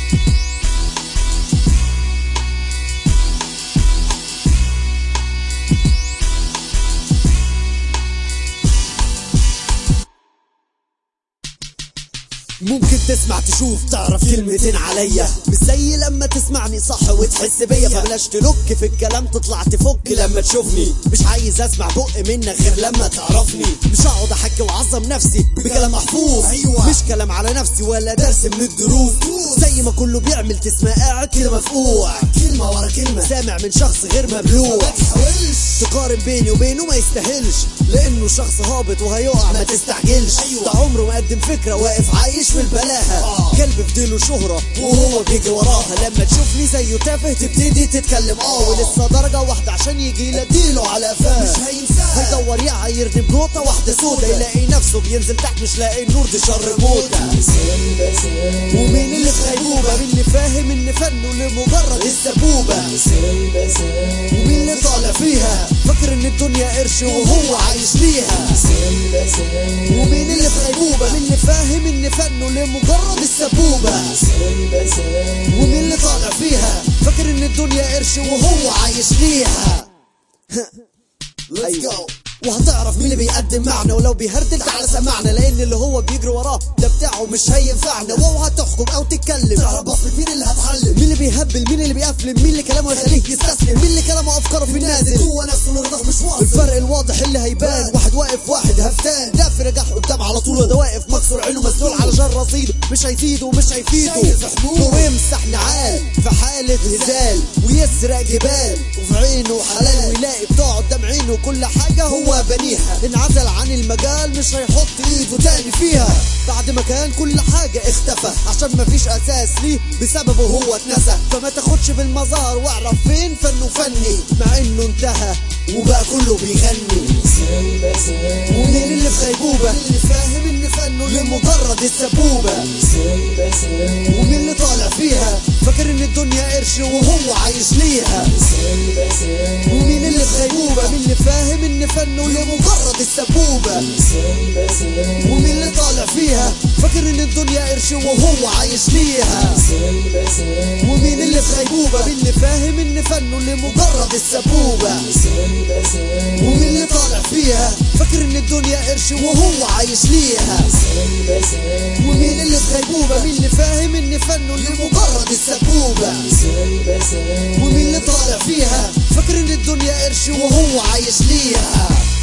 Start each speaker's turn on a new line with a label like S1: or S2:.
S1: ممكن تسمع تشوف تعرف كلمتين عليا مش زي لما تسمعني صح وتحس بيا فبلاش تلك في الكلام تطلع تفك لما تشوفني مش عايز اسمع بق منك غير لما تعرفني مش هقعد احكي واعظم نفسي بكلام محفوظ
S2: أيوة.
S1: مش كلام على نفسي ولا درس من الدروس زي ما كله بيعمل تسمع قاعد كده مفقوع
S2: كلمة ورا كلمة
S1: سامع من شخص غير مبلوع
S2: ما تحاولش
S1: تقارن بيني وبينه ما يستاهلش لانه شخص هابط وهيقع ما تستعجلش
S2: أيوة.
S1: ده عمره ما قدم فكره واقف عايش في البلاهه
S2: آه.
S1: كلب في ديله شهره وهو بيجي وراها لما تشوفني زيه تافه تبتدي تتكلم اه ولسه درجه واحده عشان يجي لديله على فاه
S2: مش هينساها
S1: هيدور يعايرني بنقطة واحدة سودا يلاقي نفسه بينزل تحت مش لاقي النور دي شر موتة ومين اللي في غيبوبة مين اللي فاهم ان فنه لمجرد السبوبة ومين اللي طالع فيها فاكر ان الدنيا قرش وهو عايش ليها ومين اللي في غيبوبة مين اللي فاهم ان فنه لمجرد السبوبة ومين اللي طالع فيها فاكر ان الدنيا قرش وهو عايش ليها
S2: Let's
S1: أيوة.
S2: go
S1: وهتعرف مين اللي بيقدم معنى ولو بيهردل تعالى سمعنا لان اللي هو بيجري وراه ده بتاعه مش هينفعنا وهو هتحكم او تتكلم
S2: تعرف بصمة مين اللي هتعلم
S1: مين اللي بيهبل مين اللي بيقفل مين اللي كلامه يخليه يستسلم مين اللي كلامه افكاره في النازل
S2: جوه نفسه الرضا مش واصل
S1: الفرق الواضح اللي هيبان واحد واقف واحد هفتان لا في نجاح قدام على طول وده واقف مكسور عينه مسلول على جر رصيد مش هيزيد ومش هيفيده
S2: شايف حلول.
S1: ويمسح نعال في حالة هزال ويسرق جبال وفي عينه حلال ويلاقي بتوع قدام عينه كل حاجة هو بنيها انعزل عن المجال مش هيحط ايده تاني فيها بعد ما كان كل حاجة اختفى عشان مفيش اساس ليه بسببه هو اتنسى فما تاخدش بالمظاهر واعرف فين فنه فني مع انه انتهى وبقى كله بيغني ومين اللي في غيبوبة اللي فاهم ان فنه لمجرد السبوبة ومين اللي طالع فيها فاكر ان الدنيا قرش وهو عايش ليها ومين اللي في غيبوبة مين اللي فاهم ان فنه لمجرد السبوبة ومين اللي طالع فيها فاكر ان الدنيا قرش وهو عايش ليها ومين اللي في غيبوبة مين اللي فاهم ان فنه لمجرد السبوبة ومين اللي طالع فيها فاكر ان الدنيا قرش وهو عايش ليها ومين اللي في غيبوبة مين اللي فاهم ان فنه لمجرد السبوبة ومين اللي طالع فيها فاكر ان الدنيا قرش وهو عايش ليها